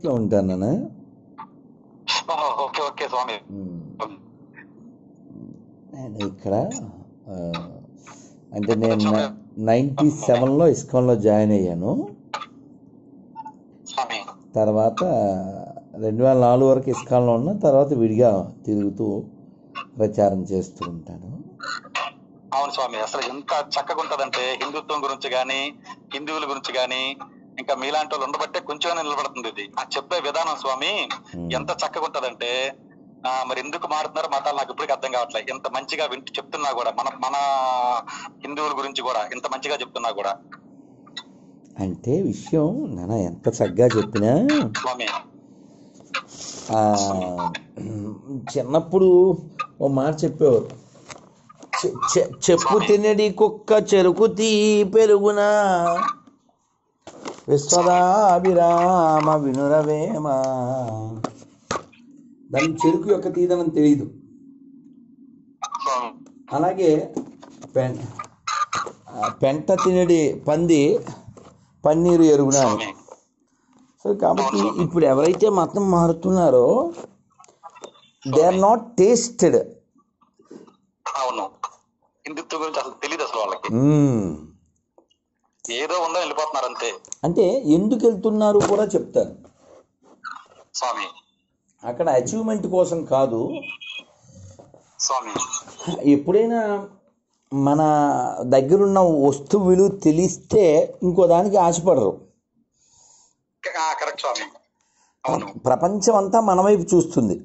లో ఉంటానా ఓహో, ఓకే ఓకే స్వామి నేను ఇక్కడ ఆ, అంటే నేను నైంటీ సెవెన్లో ఇస్కాన్లో జాయిన్ అయ్యాను స్వామి తర్వాత రెండు వేల నాలుగు వరకు ఇస్కాన్లో ఉన్న తర్వాత విడిగా తిరుగుతూ ప్రచారం చేస్తూ ఉంటాను అవును స్వామి అసలు ఎంత చక్కగా ఉంటదంటే హిందుత్వం గురించి గాని హిందువుల గురించి గాని ఇంకా మీలాంటి వాళ్ళు ఉండబట్టే కొంచెం నిలబడుతుంది ఇది ఆ చెప్పే విధానం స్వామి Hmm. ఎంత చక్కగా ఉంటదంటే ఆ, మరి ఎందుకు మారుతున్నారు మతాలు నాకు ఇప్పటికీ అర్థం కావట్లేదు ఎంత మంచిగా వింటూ చెప్తున్నా కూడా మన మన హిందువుల గురించి కూడా ఎంత మంచిగా చెప్తున్నా కూడా అంటే విషయం నాన్న ఎంత చక్కగా చెప్పినా స్వామి ఆ, చిన్నప్పుడు ఓ మాట చెప్పేవారు చె- చె- చెప్పు తినడి కుక్క చెరుకు తీ పెరుగునా విశ్వదాభిరామ వినురవేమ దాని చెరుకు యొక్క తీదనం తెలియదు స్వామి అలాగే పెన్ ఆ, పెంట తినడి పంది పన్నీరు ఎరుగునా అని స్వామి సో కాబట్టి ఇప్పుడు ఎవరైతే మతం మారుతున్నారో దే ఆర్ నాట్ టేస్టెడ్ అవును హిందుత్వం గురించి అసలు తెలియదు అసలు వాళ్ళకి ఏదో ఉందో వెళ్ళిపోతున్నారు అంతే అంటే ఎందుకు వెళ్తున్నారు కూడా చెప్తారు స్వామి అక్కడ అచీవ్మెంట్ కోసం కాదు స్వామి ఎప్పుడైనా మన దగ్గరున్న వస్తువు విలువ తెలిస్తే ఇంకో దానికి ఆశపడరు కరెక్ట్ స్వామి అవును ప్రపంచం అంతా మన వైపు చూస్తుంది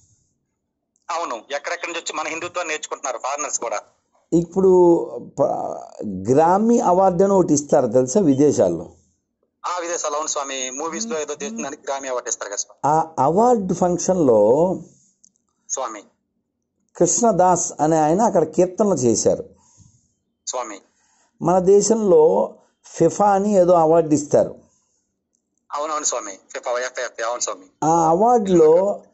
అవును ఎక్కడెక్కడి నుంచి వచ్చి మన హిందుత్వాన్ని నేర్చుకుంటున్నారు ఫారినర్స్ కూడా ఇప్పుడు ప- గ్రామీ అవార్డు అని ఒకటి ఇస్తారు తెలుసా విదేశాల్లో ఆ విదేశాలు అవును స్వామి మూవీస్ లో ఏదో చేసిన దానికి గ్రామీ అవార్డు ఇస్తారు కదా స్వామి. ఆ అవార్డు ఫంక్షన్లో స్వామి కృష్ణదాస్ అనే ఆయన అక్కడ కీర్తనలు చేశారు స్వామి మన దేశంలో ఫిఫా అని ఏదో అవార్డు ఇస్తారు అవునవును స్వామి ఫిఫా ఎఫ్ఐఎఫ్ అవును స్వామి ఆ అవార్డులో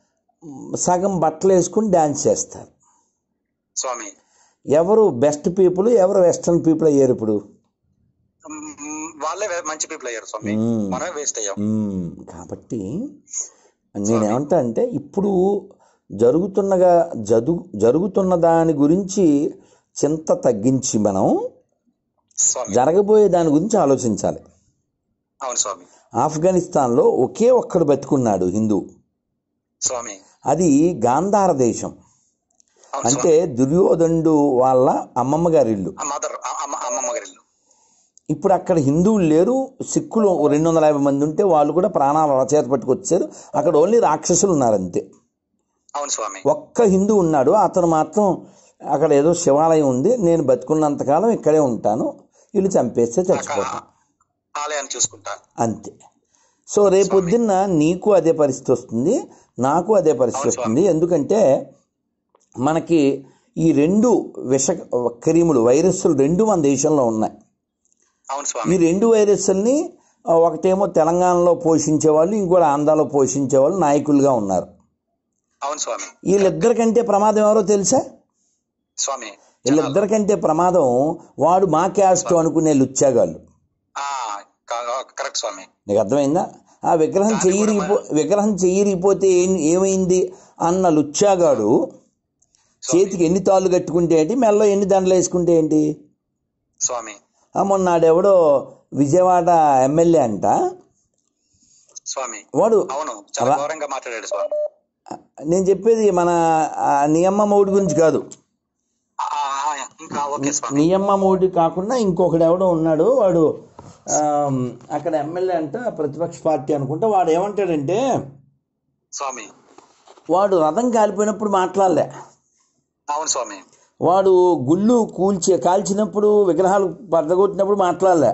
సగం బట్టలు వేసుకుని డ్యాన్స్ చేస్తారు స్వామి ఎవరు బెస్ట్ పీపుల్ ఎవరు వెస్ట్రన్ పీపుల్ అయ్యారు ఇప్పుడు మ్మ్, వాళ్ళే వే- మంచి పీపుల్ అయ్యారు స్వామి మ్మ్. మనమే వేస్ట్ అయ్యాం మ్మ్. కాబట్టి నేనేమంటా అంటే ఇప్పుడు జరుగుతున్నగా జదు జరుగుతున్న దాని గురించి చింత తగ్గించి మనం స్వామి జరగబోయే దాని గురించి ఆలోచించాలి అవును స్వామి ఆఫ్ఘనిస్తాన్లో ఒకే ఒక్కడు బతుకున్నాడు హిందూ స్వామి అది గాంధార దేశం అవును అంటే దుర్యోధనుడు వాళ్ళ అమ్మమ్మ గారి ఇల్లు స్వామి మదర్ అమ్మమ్మ గారి ఇల్లు ఇప్పుడు అక్కడ హిందువులు లేరు సిక్కులు రెండు వందల యాభై మంది ఉంటే వాళ్ళు కూడా ప్రాణాలు అలా చేత పట్టుకొచ్చారు అక్కడ ఓన్లీ రాక్షసులు ఉన్నారు అంతే అవును స్వామి ఒక్క హిందూ ఉన్నాడు అతను మాత్రం అక్కడ ఏదో శివాలయం ఉంది నేను బతుకున్నంతకాలం ఇక్కడే ఉంటాను వీళ్ళు చంపేస్తే చచ్చిపోతాను ఆలయాన్ని చూసుకుంటా అంతే సో రేపొద్దున్న నీకు అదే పరిస్థితి వస్తుంది నాకు అదే పరిస్థితి అవును వస్తుంది ఎందుకంటే మనకి ఈ రెండు విష క్రిములు వైరస్లు రెండు మన దేశంలో ఉన్నాయి అవును ఈ స్వామి రెండు వైరస్ల్ని ఆ, ఒకటేమో తెలంగాణలో పోషించే వాళ్ళు ఇంకోటి ఆంధ్రాలో పోషించే వాళ్ళు నాయకులుగా ఉన్నారు అవును స్వామి వీళ్ళిద్దరికంటే ప్రమాదం ఎవరో తెలుసా స్వామి వీళ్ళిద్దరికంటే ప్రమాదం వాడు మా క్యాస్ట్ అనుకునే లుచ్చాగాళ్ళు ఆ, క- కరెక్ట్ స్వామి నీకు అర్థమైందా ఆ విగ్రహం చెయ్యిరిగిపో విగ్రహం చెయ్యిరిగిపోతే ఏం ఏమైంది అన్న లుచ్చాగాడు చేతికి ఎన్ని తాళ్ళు కట్టుకుంటే ఏంటి మెల్లో ఎన్ని దండలు వేసుకుంటే ఏంటి స్వామి ఆ మొన్నాడెవడో విజయవాడ ఎమ్మెల్యే అంట స్వామి వాడు అవును చాలా ఘోరంగా మాట్లాడాడు స్వామి నేను చెప్పేది మన ఆ, నియమ మౌడి గురించి కాదు ఆ, ఆ, ఆ, ఇంకా ఓకే స్వామి నియమ మౌడి కాకుండా ఇంకొకడు ఎవడో ఉన్నాడు వాడు ఆమ్, అక్కడ ఎమ్మెల్యే అంట ప్రతిపక్ష పార్టీ అనుకుంటా వాడు ఏమంటాడంటే స్వామి వాడు రథం కాలిపోయినప్పుడు మాట్లాడలే అవును స్వామి వాడు గుళ్ళు కూల్చి కాల్చినప్పుడు విగ్రహాలు బద్దగొట్టినప్పుడు మాట్లాడలే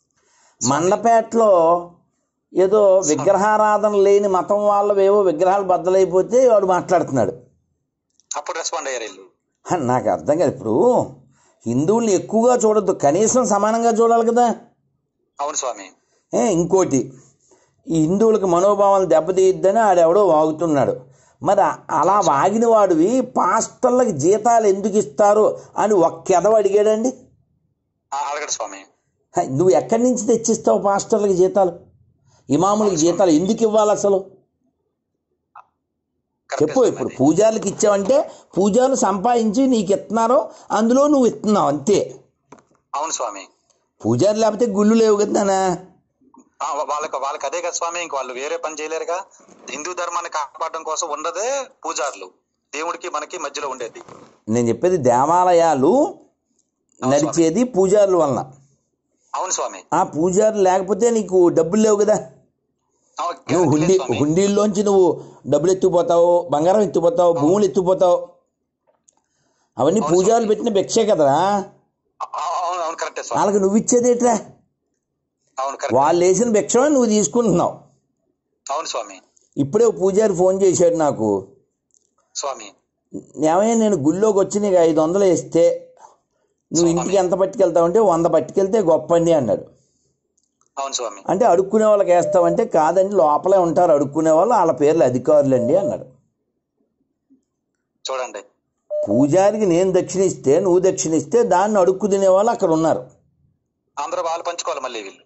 మండపేటలో ఏదో విగ్రహారాధన లేని మతం వాళ్ళవేవో విగ్రహాలు బద్దలైపోతే వాడు మాట్లాడుతున్నాడు అప్పుడు రెస్పాండ్ అయ్యారు వీళ్ళు హ, నాకు అర్థం కాదు ఇప్పుడు హిందువుల్ని ఎక్కువగా చూడొద్దు కనీసం సమానంగా చూడాలి కదా అవును స్వామి ఏ, ఇంకోటి ఈ హిందువులకు మనోభావాలు దెబ్బతీయద్దని ఆడెవడో వాగుతున్నాడు మరి ఆ- అలా వాగిన వాడివి పాస్టర్లకు జీతాలు ఎందుకు ఇస్తారు అని ఒక్క ఎదవ అడిగాడండి ఆ, అడగడు స్వామి హ, నువ్వు ఎక్కడి నుంచి తెచ్చిస్తావు పాస్టర్లకు జీతాలు ఇమాములకి జీతాలు ఎందుకు ఇవ్వాలి అసలు కరెక్టే చెప్పు స్వామి ఇప్పుడు అది. పూజారులకు ఇచ్చావంటే పూజారులు సంపాదించి నీకు ఇస్తున్నారు అందులో నువ్వు ఇస్తున్నావు అంతే అవును స్వామి పూజారు లేకపోతే గుళ్ళు లేవు కదా నాన్న ఆ, వాళ్ళకి వాళ్ళకి అదే కదా స్వామి ఇంక వాళ్ళు వేరే పని చేయలేరుగా హిందూ ధర్మాన్ని కాపాడడం కోసం ఉన్నదే పూజారులు దేవుడికి మనకి మధ్యలో ఉండేది నేను చెప్పేది దేవాలయాలు నడిచేది పూజారుల వలన అవును స్వామి ఆ పూజారులు లేకపోతే నీకు డబ్బులు లేవు కదా అవును, నువ్వు guarantee హుండీ లేదు స్వామి. హుండీల్లోంచి నువ్వు డబ్బులు ఎత్తుకుపోతావు బంగారం ఎత్తుకుపోతావు భూములు ఎత్తుకుపోతావు అవన్నీ పూజారులు పెట్టిన భిక్షే కదరా ఆ, అవును అవును కరెక్టే స్వామి వాళ్ళకి నువ్వు ఇచ్చేదేట్రా అవును కరెక్ట్ వాళ్ళు వేసిన భిక్షమే నువ్వు తీసుకుంటున్నావు అవును స్వామి ఇప్పుడే ఓ పూజారి ఫోన్ చేశాడు నాకు స్వామి ఏమైనా నేను గుళ్ళోకి వచ్చి నీకు ఐదు వందలు వేస్తే నువ్వు ఇంటికి ఎంత పట్టుకెళ్తావంటే వంద పట్టుకెళ్తే గొప్ప అండి అన్నాడు అవును స్వామి అంటే అడుక్కునే వాళ్ళకి వేస్తావంటే కాదండి లోపలే ఉంటారు అడుక్కునే వాళ్ళు వాళ్ళ పేర్లు అధికారులండి అన్నాడు చూడండి పూజారికి నేను దక్షిణ ఇస్తే నువ్వు దక్షిణ ఇస్తే దాన్ని అడుక్కు తినే వాళ్ళు అక్కడ ఉన్నారు అందరూ వాళ్ళు పంచుకోవాలి మళ్ళీ వీళ్ళు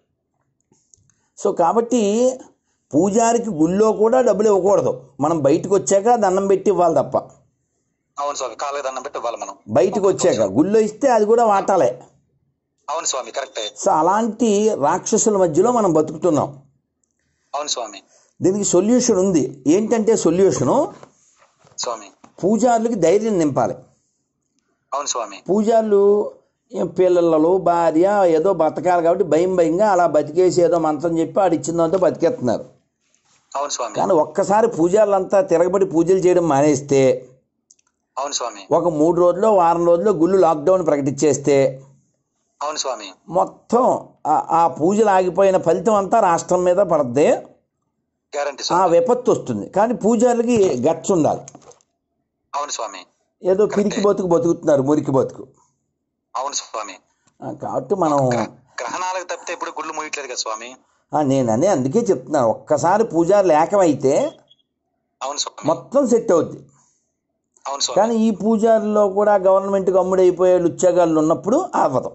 సో కాబట్టి పూజారికి గుళ్ళో కూడా డబ్బులు ఇవ్వకూడదు మనం బయటకు వచ్చాక దండం పెట్టి ఇవ్వాలి తప్ప అవును స్వామి కాళ్ళకి దండం పెట్టి ఇవ్వాలి మనం బయటకు వచ్చాక గుళ్ళో ఇస్తే అది కూడా వాటాలే అవును స్వామి కరెక్టే సో అలాంటి రాక్షసుల మధ్యలో మనం బతుకుతున్నాం అవును స్వామి దీనికి సొల్యూషన్ ఉంది ఏంటంటే సొల్యూషను స్వామి పూజారులకి ధైర్యం నింపాలి అవును స్వామి పూజారులు ఏం పిల్లలు భార్య ఏదో బతకాలి కాబట్టి భయం భయంగా అలా బతికేసి ఏదో మంత్రం చెప్పి ఆడు ఇచ్చిందంతా బతికేస్తున్నారు అవును స్వామి కానీ ఒక్కసారి పూజారులంతా తిరగబడి పూజలు చేయడం మానేస్తే అవును స్వామి ఒక మూడు రోజుల్లో వారం రోజుల్లో గుళ్ళు లాక్డౌన్ ప్రకటించేస్తే అవును స్వామి మొత్తం ఆ- ఆ పూజలు ఆగిపోయిన ఫలితం అంతా రాష్ట్రం మీద పడద్ది గ్యారంటీ ఆ స్వామి విపత్తు వస్తుంది కానీ పూజారులకి గట్స్ ఉండాలి అవును స్వామి ఏదో పిరికి బతుకు బతుకుతున్నారు మురికి బతుకు అవును స్వామి ఆ, కాబట్టి మనం గ్ర- గ్రహణాలకు తప్పితే ఇప్పుడు గుళ్ళు మూయట్లేదు కదా స్వామి ఆ, నేను అనే అందుకే చెప్తున్నాను ఒక్కసారి పూజారులు ఏకమైతే అవును స్వామి మొత్తం సెట్ అవుద్ది అవును స్వామి కానీ ఈ పూజారుల్లో కూడా గవర్నమెంట్కి అమ్ముడైపోయే లుచ్చగాళ్ళు ఉన్నప్పుడు అవ్వదు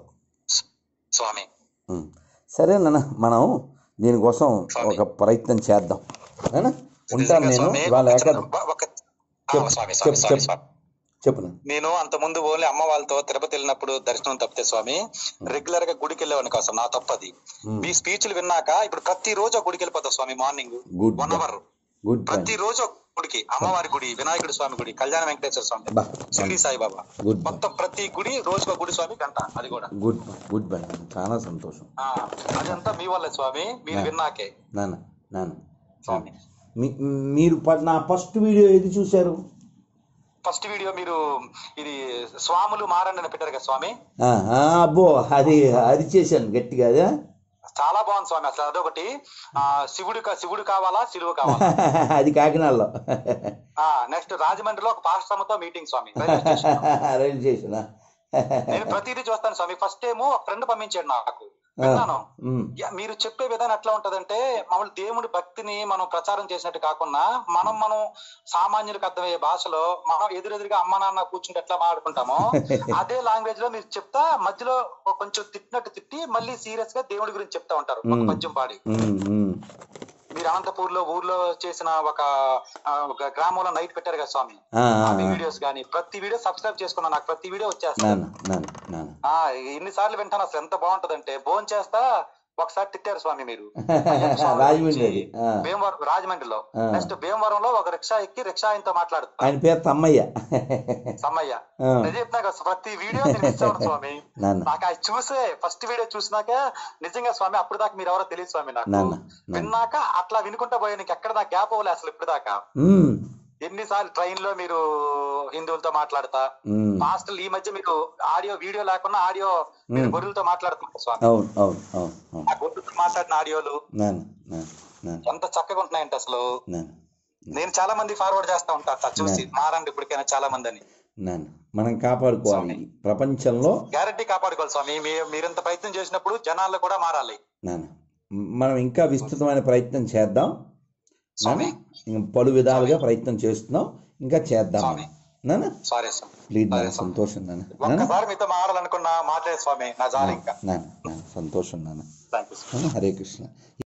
స్వామి ఉం. సరే నాన్న మనం దీనికోసం ఒక ప్రయత్నం చేద్దాం ఏనా? ఉంటాను నిజంగా నేను స్వామి, ఇవాళ ఒక ఏకాదం చిన్న- ఒక ఆ, చెప్పు, స్వామి చెప్పు, స్వామి స్వామి చెప్పు. స్వామి చెప్పు నాన్న. నేను అంత ముందు ఓన్లీ అమ్మ వాళ్ళతో తిరుపతి వెళ్ళినప్పుడు దర్శనం తప్పితే స్వామి రెగ్యులర్ గా గుడికి వెళ్ళేవాడిని కాదు నా తప్పది మీ స్పీచ్లు విన్నాక ఇప్పుడు ప్రతి రోజు ఆ గుడికి వెళ్ళిపోతా స్వామి morning Good. One hour good point ప్రతి రోజు ఒక గుడికి అమ్మవారి గుడి వినాయకుడి స్వామి గుడి కళ్యాణ వెంకటేశ్వర స్వామి బా షిరిడి సాయిబాబా గుడ్ మొత్తం ప్రతి గుడి రోజుకో గుడి స్వామి గంట అది కూడా గుడ్ గుడ్ పాయింట్ చాలా సంతోషం ఆ, అదంతా మీ వల్లే స్వామి మీరు విన్నాకే నాన్న నాన్న స్వామి మీ- మీరు ప- నా ఫస్ట్ వీడియో ఏది చూశారు ఫస్ట్ వీడియో మీరు ఇది స్వాములు మారండి అని పెట్టారు కదా స్వామి ఆ, ఆ, అబ్బో అది అది చేశాను గట్టిగా అదే చాలా బాగుంది స్వామి అసలు అదొకటి ఆ శివుడు కా- శివుడు కావాలా శిలువ కావాలా అది కాకినాడలో ఆ నెక్స్ట్ రాజమండ్రిలో ఒక పాస్టమ్తో మీటింగ్ స్వామి రైల్వే స్టేషన్ రైలు స్టేషన్ నేను ప్రతిదీ చూస్తాను స్వామి ఫస్ట్ టైము ఒక ఫ్రెండ్ పంపించాడు నాకు విన్నాను యా, మీరు చెప్పే విధానం ఎట్లా ఉంటదంటే మామూలు దేవుడి భక్తిని మనం ప్రచారం చేసినట్టు కాకుండా మనం మనం సామాన్యులకు అర్థమయ్యే భాషలో మనం ఎదురెదురుగా అమ్మ నాన్న కూర్చుంటే ఎట్లా మాట్లాడుకుంటామో అదే లాంగ్వేజ్ లో మీరు చెప్తా మధ్యలో ఒక కొంచెం తిట్టినట్టు తిట్టి మళ్ళీ సీరియస్ గా దేవుడి గురించి చెప్తా ఉంటారు ఒక పద్యం పాడి మీరు అనంతపూర్ లో ఊర్లో చేసిన ఒక ఆ, ఒక గ్రామంలో నైట్ పెట్టారు కదా స్వామి ఆ వీడియోస్ గానీ ప్రతి వీడియో సబ్స్క్రైబ్ చేసుకున్నా నాకు ప్రతి వీడియో వచ్చేస్తాను నాన్న నాన్న నాన్న ఆ ఎన్నిసార్లు వింటాను అసలు ఎంత బాగుంటదంటే భోజనం చేస్తా ఒకసారి తిట్టారు స్వామి మీరు రాజమండ్రి అది ఆ. భీమవరం రాజమండ్రిలో ఆ. నెక్స్ట్ భీమవరంలో ఒక రిక్షా ఎక్కి రిక్షా ఆయనతో మాట్లాడుతా ఆయన పేరు తమ్మయ్య సమ్మయ్య ఆ. నేను చెప్తున్నా కదా ప్రతి వీడియో నేను మిస్ అవ్వను స్వామి నాన్న నాకు అది చూసే ఫస్ట్ వీడియో చూసినాక నిజంగా స్వామి అప్పుడు దాకా మీరు ఎవరో తెలియదు స్వామి నాకు నాన్న, నాన్న. విన్నాక అట్లా వినుకుంటా పోయా నీకు ఎక్కడ నాకు గ్యాప్ అవ్వలే అసలు ఇప్పుడు దాకా ఉమ్, ఎన్నిసార్లు ట్రైన్ లో మీరు హిందువులతో మాట్లాడతా ఉమ్. మాస్టర్లు ఈ మధ్య మీరు ఆడియో వీడియో లేకుండా ఆడియో మీరు గొర్రెలతో మాట్లాడుతున్నారు స్వామి అవును అవును అవును అవును ఆ గొర్రెలతో మాట్లాడిన ఆడియోలు నాన్న నాన్న నాన్న ఎంత చక్కగా ఉంటున్నాయంటే అసలు నాన్న నేను చాలా మంది ఫార్వర్డ్ చేస్తా ఉంటా అట్లా చూసి మారండి ఇప్పటికైనా చాలా మంది అని నాన్న మనం కాపాడుకోవాలి ప్రపంచంలో గ్యారంటీ కాపాడుకోవాలి స్వామి మీ- మీరింత ప్రయత్నం చేసినప్పుడు జనాల్లో కూడా మారాలి నాన్న మనం ఇంకా విస్తృతమైన ప్రయత్నం చేద్దాం స్వామి ఇంకా పలు విధాలుగా ప్రయత్నం చేస్తున్నాం ఇంకా చేద్దాం స్వామి. నాన్న సారీ స్వామి ప్లీజ్ నాన్న సంతోషం నాన్న నాన్న ఒక్కసారి మీతో మారాలనుకున్నా మాట్లాడే స్వామి నా జాలి ఇంకా నాన్న నాన్న సంతోషం నాన్న థ్యాంక్ యూ నాన్న, హరే కృష్ణ